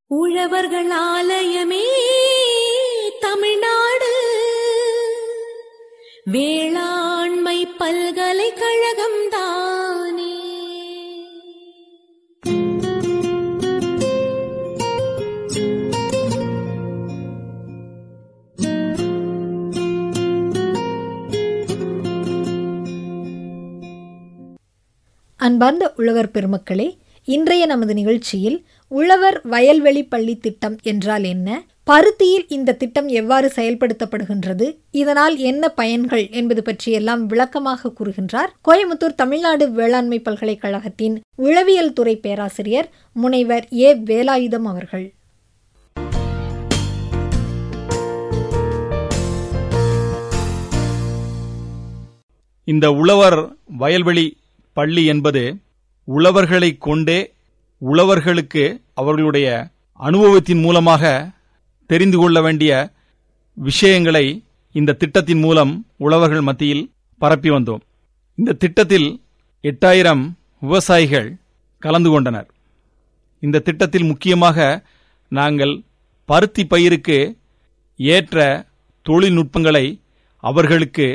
உழவர்கள் ஆலயமே தமிழ்நாடு வேளாண்மை பல்கலைக்கழகம் தானே அன்பார்ந்த உழவர் பெருமக்களே இன்றைய நமது நிகழ்ச்சியில் உழவர் வயல்வெளி பள்ளி திட்டம் என்றால் என்ன பருத்தியில் இந்த திட்டம் எவ்வாறு செயல்படுத்தப்படுகின்றது இதனால் என்ன பயன்கள் என்பது பற்றியெல்லாம் விளக்கமாக கூறுகின்றார் கோயமுத்தூர் தமிழ்நாடு வேளாண்மை பல்கலைக்கழகத்தின் உளவியல் துறை பேராசிரியர் முனைவர் ஏ வேலாயுதம் அவர்கள் இந்த உழவர் வயல்வெளி பள்ளி என்பது உழவர்களை கொண்டே உழவர்களுக்கு அவர்களுடைய அனுபவத்தின் மூலமாக தெரிந்து கொள்ள வேண்டிய விஷயங்களை இந்த திட்டத்தின் மூலம் உழவர்கள் மத்தியில் பரப்பி வந்தோம் இந்த திட்டத்தில் எட்டாயிரம் விவசாயிகள் கலந்து கொண்டனர் இந்த திட்டத்தில் முக்கியமாக நாங்கள் பருத்தி பயிருக்கு ஏற்ற தொழில்நுட்பங்களை அவர்களுக்கு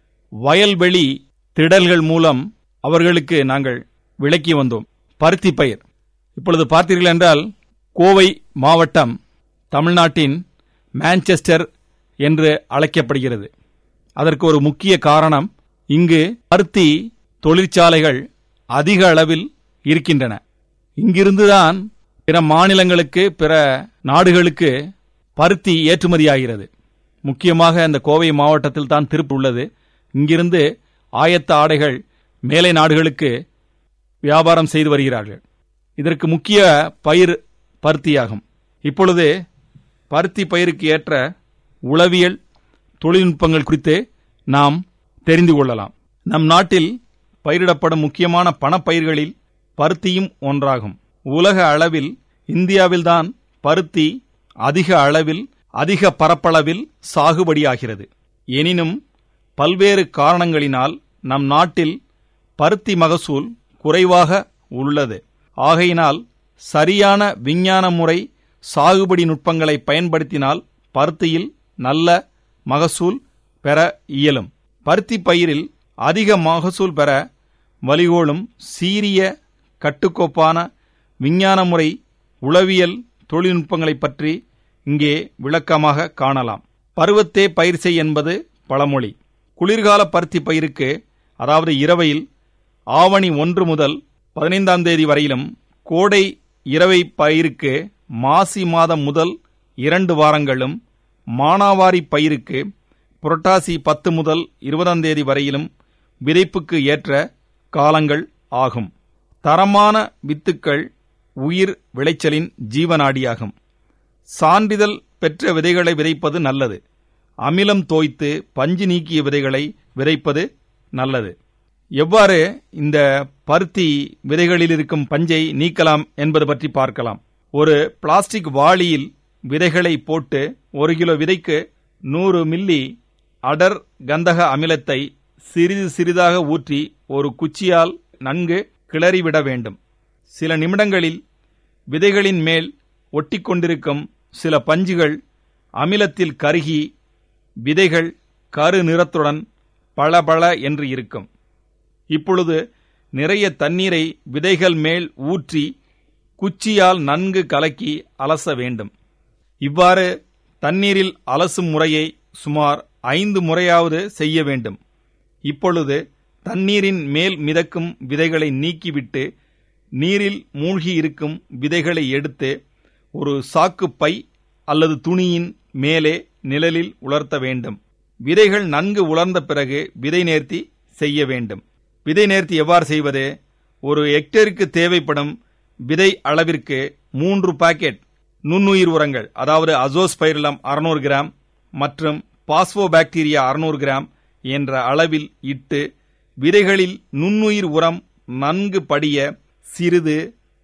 வயல்வெளி திடல்கள் மூலம் அவர்களுக்கு நாங்கள் விளக்கி வந்தோம் பருத்தி பயிர் இப்பொழுது பார்த்தீர்கள் என்றால் கோவை மாவட்டம் தமிழ்நாட்டின் மான்செஸ்டர் என்று அழைக்கப்படுகிறது அதற்கு ஒரு முக்கிய காரணம் இங்கு பருத்தி தொழிற்சாலைகள் அதிக அளவில் இருக்கின்றன இங்கிருந்துதான் பிற மாநிலங்களுக்கு பிற நாடுகளுக்கு பருத்தி ஏற்றுமதியாகிறது முக்கியமாக இந்த கோவை மாவட்டத்தில் தான் திருப்பு உள்ளது இங்கிருந்து ஆயத்த ஆடைகள் மேலை நாடுகளுக்கு வியாபாரம் செய்து வருகிறார்கள் இதற்கு முக்கிய பயிர் பருத்தியாகும் இப்பொழுது பருத்தி பயிருக்கு ஏற்ற உளவியல் தொழில்நுட்பங்கள் குறித்து நாம் தெரிந்து கொள்ளலாம் நம் நாட்டில் பயிரிடப்படும் முக்கியமான பணப்பயிர்களில் பருத்தியும் ஒன்றாகும் உலக அளவில் இந்தியாவில்தான் பருத்தி அதிக அளவில் அதிக பரப்பளவில் சாகுபடியாகிறது எனினும் பல்வேறு காரணங்களினால் நம் நாட்டில் பருத்தி மகசூல் குறைவாக உள்ளது ஆகையினால் சரியான விஞ்ஞான முறை சாகுபடி நுட்பங்களை பயன்படுத்தினால் பருத்தியில் நல்ல மகசூல் பெற இயலும் பருத்தி பயிரில் அதிக மகசூல் பெற வழிகோலும் சீரிய கட்டுக்கோப்பான விஞ்ஞான முறை உளவியல் தொழில்நுட்பங்களைப் பற்றி இங்கே விளக்கமாக காணலாம் பருவத்தே பயிர் செய் என்பது பழமொழி குளிர்கால பருத்தி பயிருக்கு அதாவது இரவையில் ஆவணி ஒன்று முதல் பதினைந்தாம் தேதி வரையிலும் கோடை இரவை பயிருக்கு மாசி மாதம் முதல் இரண்டு வாரங்களும் மானாவாரி பயிருக்கு புரட்டாசி பத்து முதல் இருபதாம் தேதி வரையிலும் விதைப்புக்கு ஏற்ற காலங்கள் ஆகும் தரமான வித்துக்கள் உயிர் விளைச்சலின் ஜீவநாடியாகும் சான்றிதழ் பெற்ற விதைகளை விதைப்பது நல்லது அமிலம் தோய்த்து பஞ்சு நீக்கிய விதைகளை விதைப்பது நல்லது எவ்வாறு இந்த பருத்தி விதைகளில் இருக்கும் பஞ்சை நீக்கலாம் என்பது பற்றி பார்க்கலாம் ஒரு பிளாஸ்டிக் வாளியில் விதைகளை போட்டு ஒரு கிலோ விதைக்கு நூறு மில்லி அடர் கந்தக அமிலத்தை சிறிது சிறிதாக ஊற்றி ஒரு குச்சியால் நன்கு கிளறிவிட வேண்டும் சில நிமிடங்களில் விதைகளின் மேல் ஒட்டிக்கொண்டிருக்கும் சில பஞ்சுகள் அமிலத்தில் கருகி விதைகள் கரு நிறத்துடன் பளபள என்று இருக்கும் இப்பொழுது நிறைய தண்ணீரை விதைகள் மேல் ஊற்றி குச்சியால் நன்கு கலக்கி அலச வேண்டும் இவ்வாறு தண்ணீரில் அலசும் முறையை சுமார் ஐந்து முறையாவது செய்ய வேண்டும் இப்பொழுது தண்ணீரின் மேல் மிதக்கும் விதைகளை நீக்கிவிட்டு நீரில் மூழ்கி இருக்கும் விதைகளை எடுத்து ஒரு சாக்கு பை அல்லது துணியின் மேலே நிழலில் உலர்த்த வேண்டும் விதைகள் நன்கு உலர்ந்த பிறகு விதை நேர்த்தி செய்ய வேண்டும் விதை நேர்த்தி எவ்வாறு செய்வது ஒரு ஹெக்டேருக்கு தேவைப்படும் விதை அளவிற்கு மூன்று பாக்கெட் நுண்ணுயிர் உரங்கள் அதாவது அசோஸ்பைரலம் அறுநூறு கிராம் மற்றும் பாஸ்போபாக்டீரியா அறுநூறு கிராம் என்ற அளவில் இட்டு விதைகளில் நுண்ணுயிர் உரம் நன்கு படிய சிறிது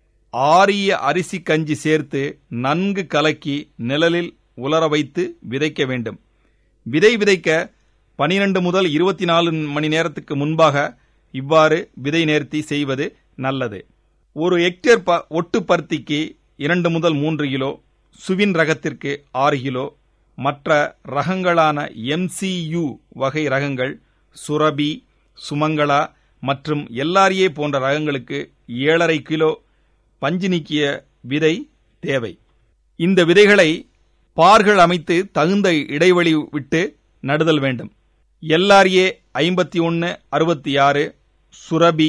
ஆரிய அரிசி கஞ்சி சேர்த்து நன்கு கலக்கி நிழலில் உலர வைத்து விதைக்க வேண்டும் விதை விதைக்க பனிரெண்டு முதல் இருபத்தி நாலு மணி நேரத்துக்கு முன்பாக இவ்வாறு விதை நேர்த்தி செய்வது நல்லது ஒரு ஹெக்டேர் ப ஒட்டு பருத்திக்கு இரண்டு முதல் மூன்று கிலோ சுவின் ரகத்திற்கு ஆறு கிலோ மற்ற ரகங்களான எம்சியு வகை ரகங்கள் சுரபி சுமங்களா மற்றும் எல்லாரியே போன்ற ரகங்களுக்கு ஏழரை கிலோ பஞ்சு நீக்கிய விதை தேவை இந்த விதைகளை பார்கள் அமைத்து தகுந்த இடைவெளி விட்டு நடுதல் வேண்டும் எல்லாரியே ஐம்பத்தி ஒன்று அறுபத்தி ஆறு சுரபி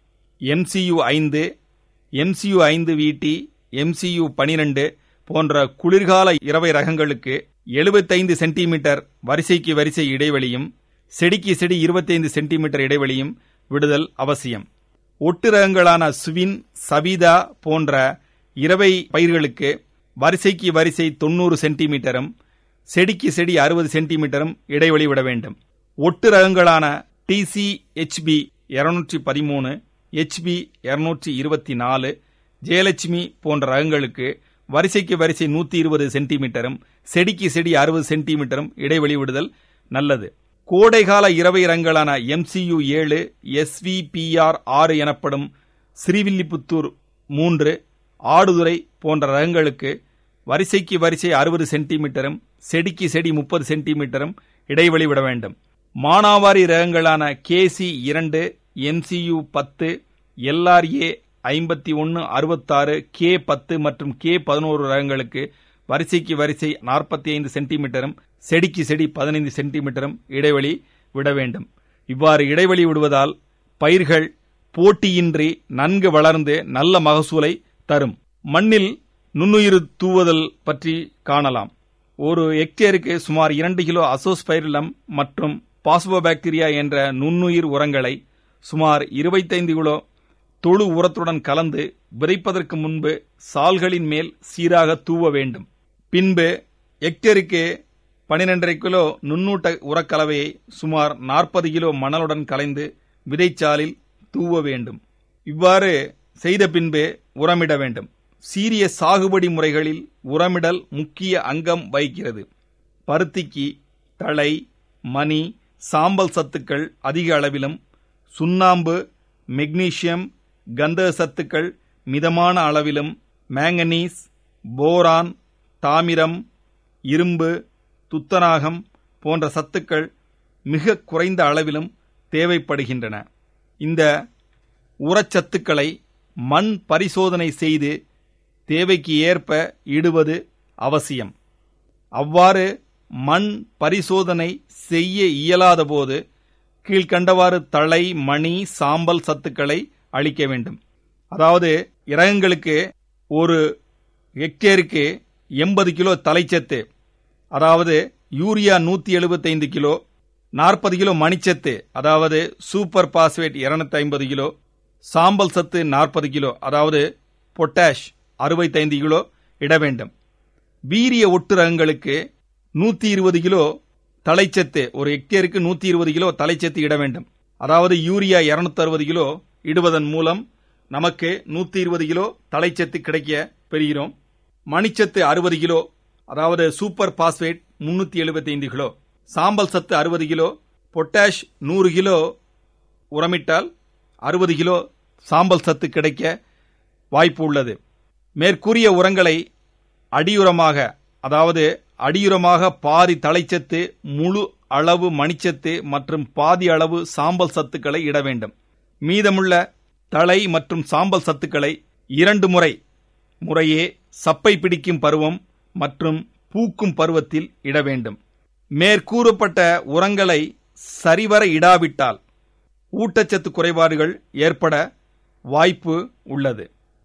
எம்சியு ஐந்து எம்சியு ஐந்து விடி எம்சியு பனிரெண்டு போன்ற குளிர்கால இரவை ரகங்களுக்கு எழுபத்தைந்து சென்டிமீட்டர் வரிசைக்கு வரிசை இடைவெளியும் செடிக்கு செடி இருபத்தைந்து சென்டிமீட்டர் இடைவெளியும் விடுதல் அவசியம் ஒட்டு ரகங்களான சுவின் சவிதா போன்ற இரவை பயிர்களுக்கு வரிசைக்கு வரிசை தொண்ணூறு சென்டிமீட்டரும் செடிக்கு செடி அறுபது சென்டிமீட்டரும் இடைவெளி விட வேண்டும் ஒட்டு ரகங்களான டிசி ஹெச்பி இருநூற்றி பதிமூணு ஹெச்பி இருநூற்றி இருபத்தி நாலு ஜெயலட்சுமி போன்ற ரகங்களுக்கு வரிசைக்கு வரிசை நூற்றி இருபது சென்டிமீட்டரும் செடிக்கு செடி அறுபது சென்டிமீட்டரும் இடைவெளி விடுதல் நல்லது கோடைகால இரவை ரகங்களான எம்சியு ஏழு எஸ்விபிஆர் ஆறு எனப்படும் ஸ்ரீவில்லிபுத்தூர் மூன்று ஆடுதுறை போன்ற ரகங்களுக்கு வரிசைக்கு வரிசை அறுபது சென்டிமீட்டரும் செடிக்கு செடி முப்பது சென்டிமீட்டரும் இடைவெளி விட வேண்டும் மானாவாரி ரகங்களான கேசி இரண்டு எம்சியு பத்து எல்ஆர்ஏ ஐம்பத்தி ஒன்று அறுபத்தாறு கே பத்து மற்றும் கே பதினோரு ரகங்களுக்கு வரிசைக்கு வரிசை நாற்பத்தி ஐந்து சென்டிமீட்டரும் செடிக்கு செடி பதினைந்து சென்டிமீட்டரும் இடைவெளி விட வேண்டும் இவ்வாறு இடைவெளி விடுவதால் பயிர்கள் போட்டியின்றி நன்கு வளர்ந்து நல்ல மகசூலை தரும் மண்ணில் நுண்ணுயிர் தூவுதல் பற்றி காணலாம் ஒரு ஹெக்டேருக்கு சுமார் இரண்டு கிலோ அசோஸ்பைரிலம் மற்றும் பாஸ்போபாக்டீரியா என்ற நுண்ணுயிர் உரங்களை சுமார் இருபத்தைந்து கிலோ தொழு உரத்துடன் கலந்து விதைப்பதற்கு முன்பு சால்களின் மேல் சீராக தூவ வேண்டும் பின்பு ஹெக்டேருக்கு பனிரெண்டரை கிலோ நுண்ணூட்ட உரக்கலவையை சுமார் நாற்பது கிலோ மணலுடன் கலைந்து விதைச்சாலில் தூவ வேண்டும் இவ்வாறு செய்த பின்பு உரமிட வேண்டும் சீரிய சாகுபடி முறைகளில் உரமிடல் முக்கிய அங்கம் வகிக்கிறது பருத்திக்கு தழை மணி சாம்பல் சத்துக்கள் அதிக அளவிலும் சுண்ணாம்பு மெக்னீசியம் கந்தக சத்துக்கள் மிதமான அளவிலும் மேங்கனீஸ் போரான் தாமிரம் இரும்பு துத்தநாகம் போன்ற சத்துக்கள் மிக குறைந்த அளவிலும் தேவைப்படுகின்றன இந்த உரச்சத்துக்களை மண் பரிசோதனை செய்து தேவைக்கு ஏற்ப இடுவது அவசியம் அவ்வாறு மண் பரிசோதனை செய்ய இயலாதபோது கீழ்கண்டவாறு தழை மணி சாம்பல் சத்துக்களை அளிக்க வேண்டும் அதாவது இரகங்களுக்கு ஒரு ஹெக்டேருக்கு எண்பது கிலோ தலைச்சத்து அதாவது யூரியா நூற்றி எழுபத்தைந்து கிலோ நாற்பது கிலோ மணிச்சத்து அதாவது சூப்பர் பாஸ்பேட் இருநூத்தி ஐம்பது கிலோ சாம்பல் சத்து நாற்பது கிலோ அதாவது பொட்டாஷ் அறுபத்தைந்து கிலோ இட வேண்டும் வீரிய ஒட்டு ரகங்களுக்கு நூற்றி இருபது கிலோ தலைச்சத்து ஒரு ஹெக்டேருக்கு நூற்றி இருபது கிலோ தலைச்சத்து இட வேண்டும் அதாவது யூரியா இருநூத்தி அறுபது கிலோ இடுவதன் மூலம் நமக்கு நூற்றி இருபது கிலோ தலைச்சத்து கிடைக்க பெறுகிறோம் மணிச்சத்து அறுபது கிலோ அதாவது சூப்பர் பாஸ்பேட் முன்னூற்றி எழுபத்தைந்து கிலோ சாம்பல் சத்து அறுபது கிலோ பொட்டாஷ் நூறு கிலோ உரமிட்டால் அறுபது கிலோ சாம்பல் சத்து கிடைக்க வாய்ப்பு உள்ளது மேற்கூறிய உரங்களை அடியுரமாக அதாவது அடியுரமாக பாதி தலைச்சத்து முழு அளவு மணிச்சத்து மற்றும் பாதி அளவு சாம்பல் சத்துக்களை இட வேண்டும் மீதமுள்ள தலை மற்றும் சாம்பல் சத்துக்களை இரண்டு முறை முறையே சப்பை பிடிக்கும் பருவம் மற்றும் பூக்கும் பருவத்தில் இட வேண்டும் மேற்கூறப்பட்ட உரங்களை சரிவர இடாவிட்டால் ஊட்டச்சத்து குறைபாடுகள் ஏற்பட வாய்ப்பு உள்ளது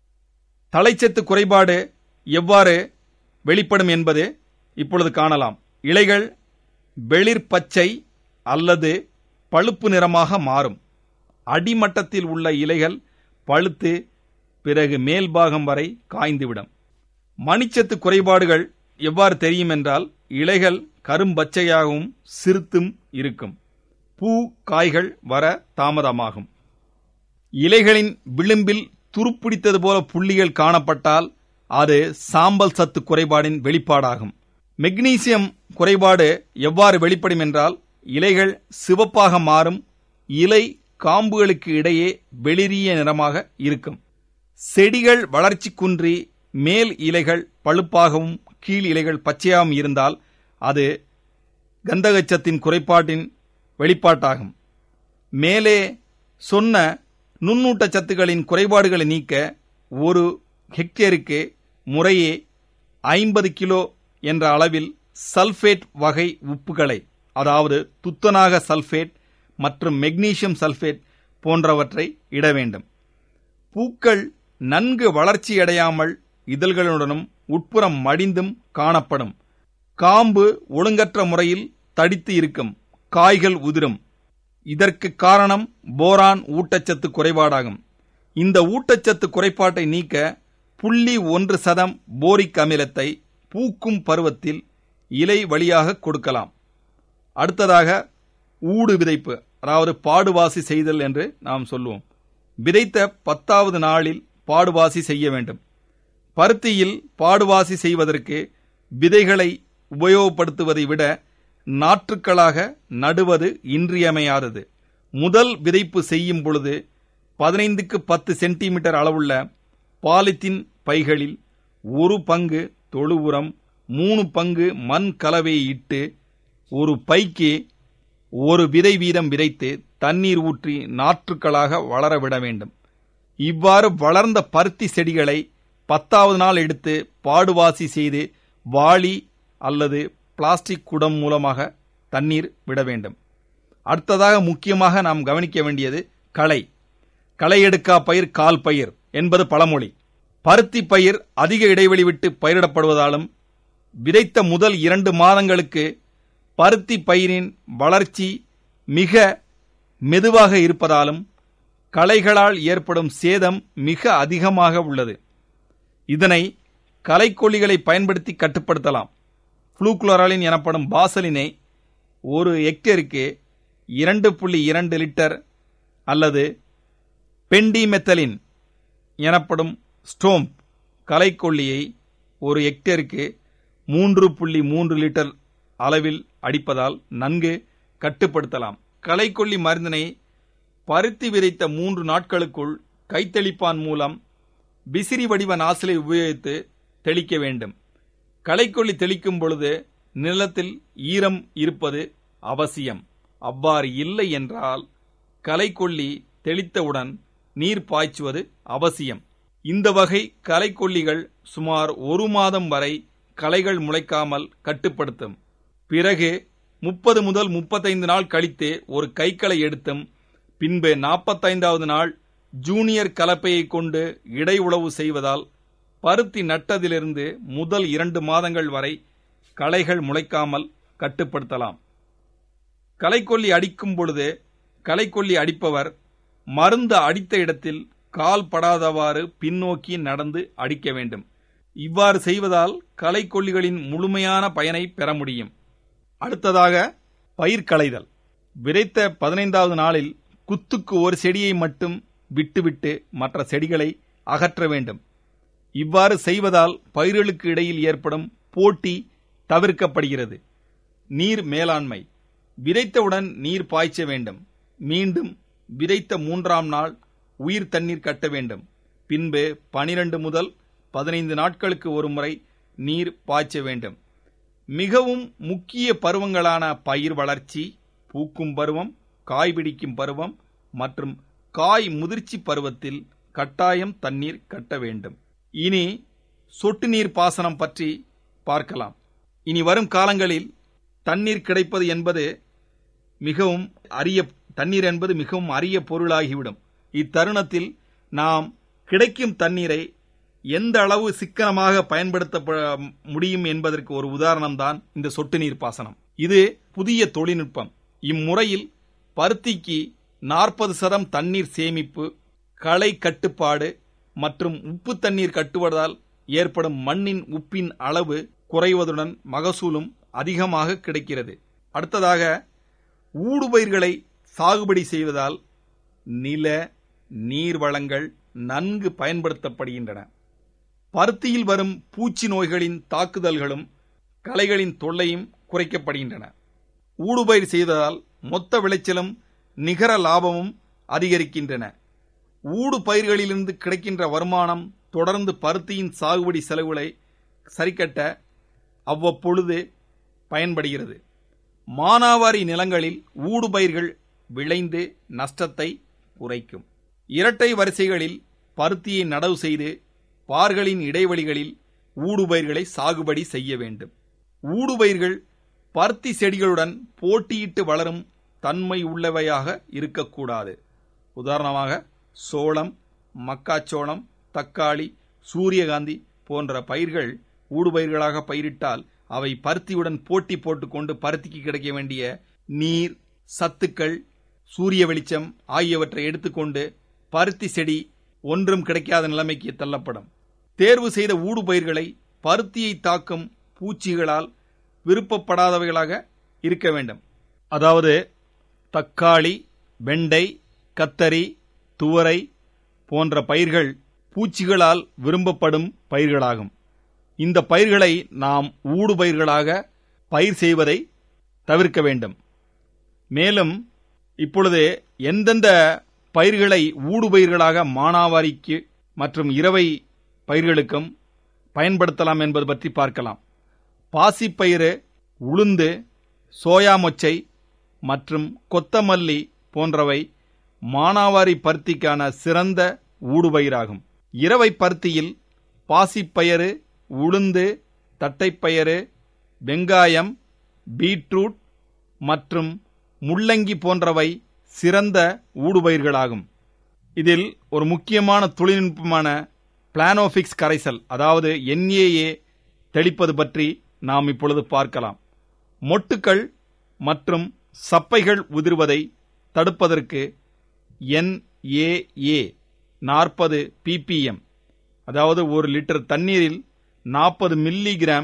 தலைச்சத்து குறைபாடு எவ்வாறு வெளிப்படும் என்பது இப்பொழுது காணலாம் இலைகள் வெளிர் பச்சை அல்லது பழுப்பு நிறமாக மாறும் அடிமட்டத்தில் உள்ள இலைகள் பழுத்து பிறகு மேல்பாகம் வரை காய்ந்துவிடும் மணிச்சத்து குறைபாடுகள் எவ்வாறு தெரியும் என்றால் இலைகள் கரும்பச்சையாகவும் சிறுத்தும் இருக்கும் பூ காய்கள் வர தாமதமாகும் இலைகளின் விளிம்பில் துருப்பிடித்தது போல புள்ளிகள் காணப்பட்டால் அது சாம்பல் சத்து குறைபாடின் வெளிப்பாடாகும் மெக்னீசியம் குறைபாடு எவ்வாறு வெளிப்படும் என்றால் இலைகள் சிவப்பாக மாறும் இலை காம்புகளுக்கு இடையே வெளிரிய நிறமாக இருக்கும் செடிகள் வளர்ச்சி குன்றி மேல் இலைகள் பழுப்பாகவும் கீழ் இலைகள் பச்சையாகவும் இருந்தால் அது கந்தகச்சத்தின் குறைபாட்டின் வெளிப்பாட்டாகும் மேலே சொன்ன நுண்ணூட்டச்சத்துக்களின் குறைபாடுகளை நீக்க ஒரு ஹெக்டேருக்கு முறையே ஐம்பது கிலோ என்ற அளவில் சல்ஃபேட் வகை உப்புகளை அதாவது துத்தநாக சல்ஃபேட் மற்றும் மெக்னீசியம் சல்ஃபேட் போன்றவற்றை இட வேண்டும் பூக்கள் நன்கு வளர்ச்சியடையாமல் இதழ்களுடனும் உட்புறம் மடிந்தும் காணப்படும் காம்பு ஒழுங்கற்ற முறையில் தடித்து இருக்கும் காய்கள் உதிரும் இதற்கு காரணம் போரான் ஊட்டச்சத்து குறைபாடாகும் இந்த ஊட்டச்சத்து குறைபாட்டை நீக்க புள்ளி ஒன்று சதம் போரிக் அமிலத்தை பூக்கும் பருவத்தில் இலை வழியாக கொடுக்கலாம் அடுத்ததாக ஊடு விதைப்பு அதாவது பாடுவாசி செய்தல் என்று நாம் சொல்லுவோம் விதைத்த பத்தாவது நாளில் பாடுவாசி செய்ய வேண்டும் பருத்தியில் பாடுவாசி செய்வதற்கு விதைகளை உபயோகப்படுத்துவதை விட நாற்றுக்களாக நடுவது இன்றியமையாதது முதல் விதைப்பு செய்யும் பொழுது பதினைந்துக்கு பத்து சென்டிமீட்டர் அளவுள்ள பாலித்தீன் பைகளில் ஒரு பங்கு தொழு உரம் மூணு பங்கு மண் கலவையை இட்டு ஒரு பைக்கு ஒரு விதை வீதம் விதைத்து தண்ணீர் ஊற்றி நாற்றுக்களாக வளர விட வேண்டும் இவ்வாறு வளர்ந்த பருத்தி செடிகளை பத்தாவது நாள் எடுத்து பாடுவாசி செய்து வாளி அல்லது பிளாஸ்டிக் குடம் மூலமாக தண்ணீர் விட வேண்டும் அடுத்ததாக முக்கியமாக நாம் கவனிக்க வேண்டியது களை களை எடுக்கா பயிர் கால் பயிர் என்பது பழமொழி பருத்தி பயிர் அதிக இடைவெளி விட்டு பயிரிடப்படுவதாலும் விதைத்த முதல் இரண்டு மாதங்களுக்கு பருத்தி பயிரின் வளர்ச்சி மிக மெதுவாக இருப்பதாலும் களைகளால் ஏற்படும் சேதம் மிக அதிகமாக உள்ளது இதனை களைக்கொல்லிகளை பயன்படுத்தி கட்டுப்படுத்தலாம் புளூக்ளோராலின் எனப்படும் பாசலினை ஒரு ஹெக்டேருக்கு இரண்டு புள்ளி இரண்டு லிட்டர் அல்லது பெண்டிமெத்தலின் எனப்படும் ஸ்டோம்ப் களைக்கொல்லியை ஒரு ஹெக்டேருக்கு மூன்று புள்ளி மூன்று லிட்டர் அளவில் அடிப்பதால் நன்கு கட்டுப்படுத்தலாம் களைக்கொல்லி மருந்தினை பருத்தி விதைத்த மூன்று நாட்களுக்குள் கைத்தெளிப்பான் மூலம் விசிறி வடிவ நாசிலை உபயோகித்து தெளிக்க வேண்டும் களைக்கொல்லி தெளிக்கும் பொழுது நிலத்தில் ஈரம் இருப்பது அவசியம் அவ்வாறு இல்லை என்றால் களைக்கொல்லி தெளித்தவுடன் நீர் பாய்ச்சுவது அவசியம் இந்த வகை களைக்கொல்லிகள் சுமார் ஒரு மாதம் வரை களைகள் முளைக்காமல் கட்டுப்படுத்தும் பிறகு முப்பது முதல் முப்பத்தைந்து நாள் கழித்து ஒரு கைக்களை எடுத்தும் பின்பு நாற்பத்தைந்தாவது நாள் ஜூனியர் கலப்பையை கொண்டு இடை உழவு செய்வதால் பருத்தி நட்டதிலிருந்து முதல் இரண்டு மாதங்கள் வரை களைகள் முளைக்காமல் கட்டுப்படுத்தலாம் களைக்கொல்லி அடிக்கும் பொழுது களைக்கொல்லி அடிப்பவர் மருந்து அடித்த இடத்தில் கால் படாதவாறு பின்னோக்கி நடந்து அடிக்க வேண்டும் இவ்வாறு செய்வதால் களைக்கொல்லிகளின் முழுமையான பயனை பெற முடியும் அடுத்ததாக பயிர் களைதல் விதைத்த பதினைந்தாவது நாளில் குத்துக்கு ஒரு செடியை மட்டும் விட்டுவிட்டு மற்ற செடிகளை அகற்ற வேண்டும் இவ்வாறு செய்வதால் பயிர்களுக்கு இடையில் ஏற்படும் போட்டி தவிர்க்கப்படுகிறது நீர் மேலாண்மை விதைத்தவுடன் நீர் பாய்ச்ச வேண்டும் மீண்டும் விதைத்த மூன்றாம் நாள் உயிர் தண்ணீர் கட்ட வேண்டும் பின்பு பனிரெண்டு முதல் பதினைந்து நாட்களுக்கு ஒரு முறை நீர் பாய்ச்ச வேண்டும் மிகவும் முக்கிய பருவங்களான பயிர் வளர்ச்சி பூக்கும் பருவம் காய் பிடிக்கும் பருவம் மற்றும் காய் முதிர்ச்சி பருவத்தில் கட்டாயம் தண்ணீர் கட்ட வேண்டும் இனி சொட்டு நீர் பாசனம் பற்றி பார்க்கலாம் இனி வரும் காலங்களில் தண்ணீர் கிடைப்பது என்பது மிகவும் அரிய தண்ணீர் என்பது மிகவும் அரிய பொருளாகிவிடும் இத்தருணத்தில் நாம் கிடைக்கும் தண்ணீரை எந்த அளவு சிக்கனமாக பயன்படுத்த முடியும் என்பதற்கு ஒரு உதாரணம்தான் இந்த சொட்டு நீர் பாசனம் இது புதிய தொழில்நுட்பம் இம்முறையில் பருத்திக்கு நாற்பது சதம் தண்ணீர் சேமிப்பு களை கட்டுப்பாடு மற்றும் உப்பு தண்ணீர் கட்டுவதால் ஏற்படும் மண்ணின் உப்பின் அளவு குறைவதுடன் மகசூலும் அதிகமாக கிடைக்கிறது அடுத்ததாக ஊடுபயிர்களை சாகுபடி செய்வதால் நில நீர் வளங்கள் நன்கு பயன்படுத்தப்படுகின்றன பருத்தியில் வரும் பூச்சி நோய்களின் தாக்குதல்களும் களைகளின் தொல்லையும் குறைக்கப்படுகின்றன ஊடுபயிர் செய்ததால் மொத்த விளைச்சலும் நிகர லாபமும் அதிகரிக்கின்றன ஊடு பயிர்களிலிருந்து கிடைக்கின்ற வருமானம் தொடர்ந்து பருத்தியின் சாகுபடி செலவுகளை சரிக்கட்ட அவ்வப்பொழுது பயன்படுகிறது மானாவாரி நிலங்களில் ஊடுபயிர்கள் விளைந்து நஷ்டத்தை குறைக்கும் இரட்டை வரிசைகளில் பருத்தியை நடவு செய்து பார்களின் இடைவெளிகளில் ஊடுபயிர்களை சாகுபடி செய்ய வேண்டும் ஊடுபயிர்கள் பருத்தி செடிகளுடன் போட்டியிட்டு வளரும் தன்மை உள்ளவையாக இருக்கக்கூடாது உதாரணமாக சோளம் மக்காச்சோளம் தக்காளி சூரியகாந்தி போன்ற பயிர்கள் ஊடுபயிர்களாக பயிரிட்டால் அவை பருத்தியுடன் போட்டி போட்டுக்கொண்டு பருத்திக்கு கிடைக்க வேண்டிய நீர் சத்துக்கள் சூரிய வெளிச்சம் ஆகியவற்றை எடுத்துக்கொண்டு பருத்தி செடி ஒன்றும் கிடைக்காத நிலைமைக்கு தள்ளப்படும் தேர்வு செய்த ஊடுபயிர்களை பருத்தியை தாக்கும் பூச்சிகளால் விருப்பப்படாதவைகளாக இருக்க வேண்டும் அதாவது தக்காளி வெண்டை கத்தரி துவரை போன்ற பயிர்கள் பூச்சிகளால் விரும்பப்படும் பயிர்களாகும் இந்த பயிர்களை நாம் ஊடுபயிர்களாக பயிர் செய்வதை தவிர்க்க வேண்டும் மேலும் இப்பொழுது எந்தெந்த பயிர்களை ஊடுபயிர்களாக மானாவாரிக்கு மற்றும் இரவை பயிர்களுக்கும் பயன்படுத்தலாம் என்பது பற்றி பார்க்கலாம் பாசிப்பயிறு உளுந்து சோயா மொச்சை மற்றும் கொத்தமல்லி போன்றவை மானாவாரி பருத்திக்கான சிறந்த ஊடுபயிராகும் இரவை பருத்தியில் பாசிப்பயறு உளுந்து தட்டைப்பயறு வெங்காயம் பீட்ரூட் மற்றும் முள்ளங்கி போன்றவை சிறந்த ஊடுபயிர்களாகும் இதில் ஒரு முக்கியமான தொழில்நுட்பமான பிளானோபிக்ஸ் கரைசல் அதாவது என்ஏஏ தெளிப்பது பற்றி நாம் இப்பொழுது பார்க்கலாம் மொட்டுக்கள் மற்றும் சப்பைகள் உதிர்வதை தடுப்பதற்கு என்ஏஏ நாற்பது பிபிஎம் அதாவது ஒரு லிட்டர் தண்ணீரில் நாற்பது மில்லிகிராம்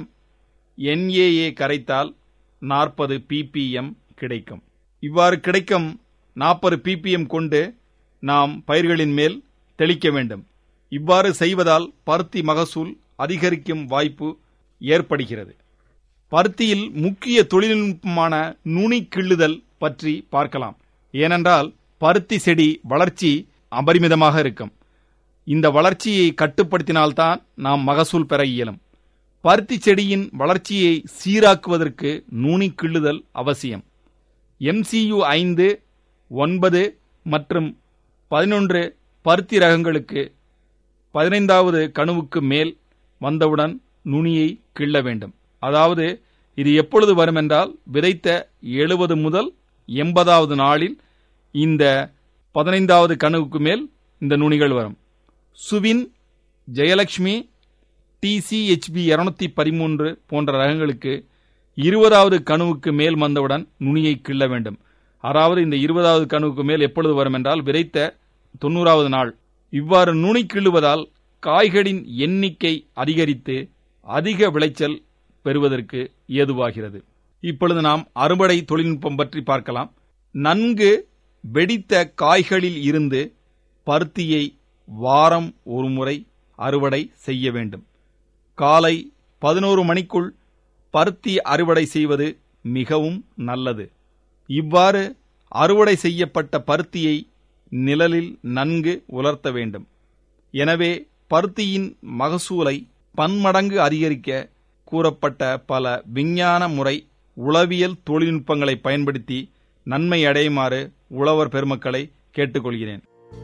என்ஏஏ கரைத்தால் நாற்பது பிபிஎம் கிடைக்கும் இவ்வாறு கிடைக்கும் நாற்பது பிபிஎம் கொண்டு நாம் பயிர்களின் மேல் தெளிக்க வேண்டும் இவ்வாறு செய்வதால் பருத்தி மகசூல் அதிகரிக்கும் வாய்ப்பு ஏற்படுகிறது பருத்தியில் முக்கிய தொழில்நுட்பமான நுனி கிள்ளுதல் பற்றி பார்க்கலாம் ஏனென்றால் பருத்தி செடி வளர்ச்சி அபரிமிதமாக இருக்கும் இந்த வளர்ச்சியை கட்டுப்படுத்தினால்தான் நாம் மகசூல் பெற இயலும் பருத்தி செடியின் வளர்ச்சியை சீராக்குவதற்கு நுனி கிள்ளுதல் அவசியம் எம்சியு ஐந்து ஒன்பது மற்றும் பதினொன்று பருத்தி ரகங்களுக்கு பதினைந்தாவது கணுவுக்கு மேல் வந்தவுடன் நுனியை கிள்ள வேண்டும் அதாவது இது எப்பொழுது வரும் என்றால் விதைத்த எழுபது முதல் எண்பதாவது நாளில் இந்த பதினைந்தாவது கணுவுக்கு மேல் இந்த நுனிகள் வரும் சுவின் ஜெயலட்சுமி டிசிஹெச்பி இருநூத்தி பதிமூன்று போன்ற ரகங்களுக்கு இருபதாவது கணுவுக்கு மேல் வந்தவுடன் நுனியை கிள்ள வேண்டும் அதாவது இந்த இருபதாவது கணுவுக்கு மேல் எப்பொழுது வரும் என்றால் விதைத்த தொண்ணூறாவது நாள் இவ்வாறு நுனி கிள்ளுவதால் காய்களின் எண்ணிக்கை அதிகரித்து அதிக விளைச்சல் பெறுவதற்கு ஏதுவாகிறது இப்பொழுது நாம் அறுவடை தொழில்நுட்பம் பற்றி பார்க்கலாம் நன்கு வெடித்த காய்களில் இருந்து பருத்தியை வாரம் ஒரு முறை அறுவடை செய்ய வேண்டும் காலை பதினோரு மணிக்குள் பருத்தி அறுவடை செய்வது மிகவும் நல்லது இவ்வாறு அறுவடை செய்யப்பட்ட பருத்தியை நிழலில் நன்கு உலர்த்த வேண்டும் எனவே பருத்தியின் மகசூலை பன்மடங்கு அதிகரிக்க கூறப்பட்ட பல விஞ்ஞான முறை உளவியல் தொழில்நுட்பங்களை பயன்படுத்தி நன்மை அடையுமாறு உழவர் பெருமக்களை கேட்டுக்கொள்கிறேன்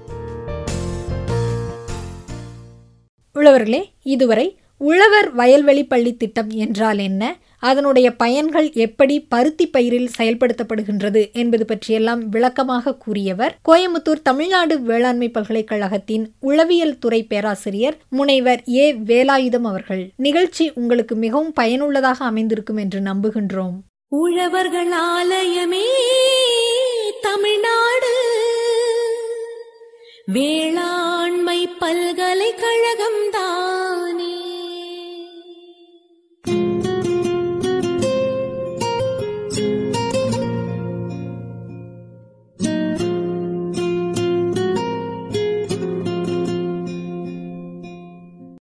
உழவர்களே இதுவரை உழவர் வயல்வெளி பள்ளி திட்டம் என்றால் என்ன அதனுடைய பயன்கள் எப்படி பருத்தி பயிரில் செயல்படுத்தப்படுகின்றது என்பது பற்றியெல்லாம் விளக்கமாக கூறியவர் கோயமுத்தூர் தமிழ்நாடு வேளாண்மை பல்கலைக்கழகத்தின் உளவியல் துறை பேராசிரியர் முனைவர் ஏ வேலாயுதம் அவர்கள் நிகழ்ச்சி உங்களுக்கு மிகவும் பயனுள்ளதாக அமைந்திருக்கும் என்று நம்புகின்றோம் உழவர்கள் ஆலயமே தமிழ்நாடு வேளாண்மை பல்கலைக்கழகம்தான்